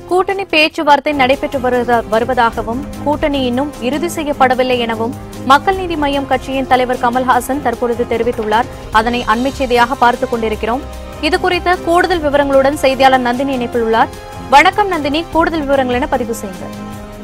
கூட்டணி பேச்சுவார்த்தை நடைபெற்று வருவதா- வருவதாகவும் கூட்டணி இன்னும் இறுதி செய்யப்படவில்லை எனவும் மக்கள் நீதி மய்யம் கட்சியின் தலைவர் கமல்ஹாசன் தற்பொழுது தெரிவித்துள்ளார் அதனை அண்மைச் செய்தியாக பார்த்துக் கொண்டிருக்கிறோம் இது குறித்த கூடுதல் விவரங்களுடன் செய்தியாளர் நந்தினி இணைப்பில் உள்ளார் வணக்கம் நந்தினி கூடுதல் விவரங்கள் என பதிவு செய்யுங்கள்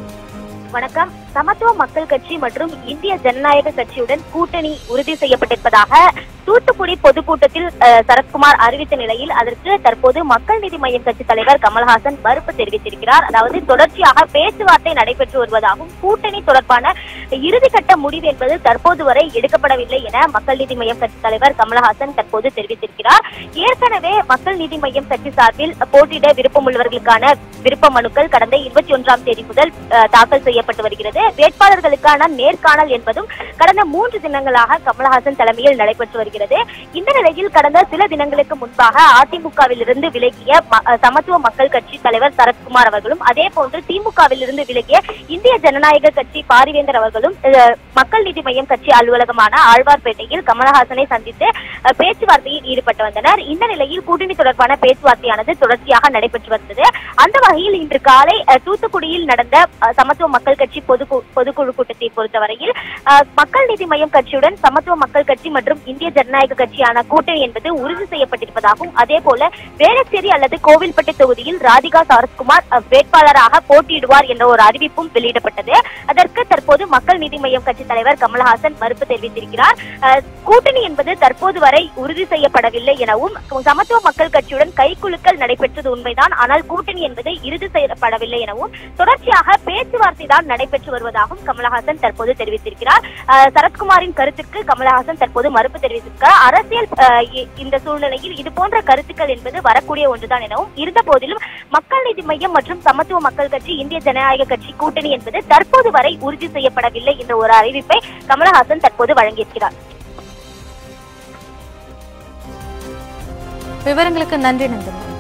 வணக்கம் சமத்துவ மக்கள் கட்சி மற்றும் இந்திய ஜனநாயக கட்சியுடன் கூட்டணி உறுதி செய்யப்பட்டிருப்பதாக தூத்துக்குடி பொதுக்கூட்டத்தில் அஹ், சரத்குமார் அறிவித்த நிலையில் அதற்கு தற்போது மக்கள் நீதி மய்யம் கட்சி தலைவர் கமல்ஹாசன் மறுப்பு தெரிவித்திருக்கிறார் அதாவது தொடர்ச்சியாக பேச்சுவார்த்தை நடைபெற்று வருவதாகவும் கூட்டணி தொடர்பான இறுதிக்கட்ட முடிவு என்பது தற்போது வரை எடுக்கப்படவில்லை என மக்கள் நீதி மய்யம் கட்சி தலைவர் கமல்ஹாசன் தற்போது தெரிவித்திருக்கிறார் ஏற்கனவே மக்கள் நீதி மய்யம் கட்சி சார்பில் போட்டியிட விருப்பமுள்ளவர்களுக்கான விருப்ப மனுக்கள் கடந்த இருபத்தி ஒன்றாம் தேதி முதல் அஹ், தாக்கல் செய்யப்பட்டு வருகிறது வேட்பாளர்களுக்கான நேர்காணல் என்பதும் கடந்த மூன்று தினங்களாக கமலஹாசன் தலைமையில் நடைபெற்று வருகிறது இந்த நிலையில் கடந்த சில தினங்களுக்கு முன்பாக அதிமுகவில் இருந்து விலகிய ம- அஹ், சமத்துவ மக்கள் கட்சி தலைவர் சரத்குமார் அவர்களும் அதே போன்று திமுகவில் இருந்து விலகிய இந்திய ஜனநாயக கட்சி பாரிவேந்தர் அவர்களும் அஹ், மக்கள் நீதி மய்யம் கட்சி அலுவலகமான ஆழ்வார்பேட்டையில் கமலஹாசனை சந்தித்து அஹ், பேச்சுவார்த்தையில் ஈடுபட்டு வந்தனர் இந்த நிலையில் கூட்டணி தொடர்பான பேச்சுவார்த்தையானது தொடர்ச்சியாக நடைபெற்று வந்தது அந்த வகையில் இன்று காலை அஹ், தூத்துக்குடியில் நடந்த அஹ், சமத்துவ மக்கள் கட்சி பொதுக்கு- பொதுக்குழு கூட்டத்தை பொறுத்தவரையில் அஹ், மக்கள் நீதி மய்யம் கட்சியுடன் சமத்துவ மக்கள் கட்சி மற்றும் இந்திய ஜனநாயக கட்சியான கூட்டணி என்பது உறுதி செய்யப்பட்டிருப்பதாகவும் அதே போல வேளச்சேரி அல்லது கோவில்பட்டி தொகுதியில் ராதிகா சரத்குமார் அஹ், வேட்பாளராக போட்டியிடுவார் என்ற ஒரு அறிவிப்பும் வெளியிடப்பட்டது அதற்கு தற்போது மக்கள் நீதி மய்யம் கட்சி தலைவர் கமல்ஹாசன் மறுப்பு தெரிவித்திருக்கிறார் அஹ், கூட்டணி என்பது தற்போது வரை உறுதி செய்யப்படவில்லை எனவும் சமத்துவ மக்கள் கட்சியுடன் கைக்குலுக்கல் நடைபெற்றது உண்மைதான் ஆனால் கூட்டணி என்பது இறுதி செய்யப்படவில்லை எனவும் தொடர்ச்சியாக பேச்சுவார்த்தை தான் நடைபெற்று வருவதாகவும் கமலஹாசன் தற்போது தெரிவித்திருக்கிறார் அஹ், சரத்குமாரின் கருத்துக்கு கமலஹாசன் தற்போது மறுப்பு தெரிவித்திருக்கிறார் அரசியல் அஹ், இ- இந்த சூழ்நிலையில் இது போன்ற கருத்துக்கள் என்பது வரக்கூடிய ஒன்றுதான் எனவும் இருந்த போதிலும் மக்கள் நீதி மையம் மற்றும் சமத்துவ மக்கள் கட்சி இந்திய ஜனநாயக கட்சி கூட்டணி என்பது தற்போது வரை உறுதி செய்யப்படவில்லை என்ற ஒரு அறிவிப்பை கமலஹாசன் தற்போது வழங்கியிருக்கிறார் விவரங்களுக்கு நன்றி நந்தினி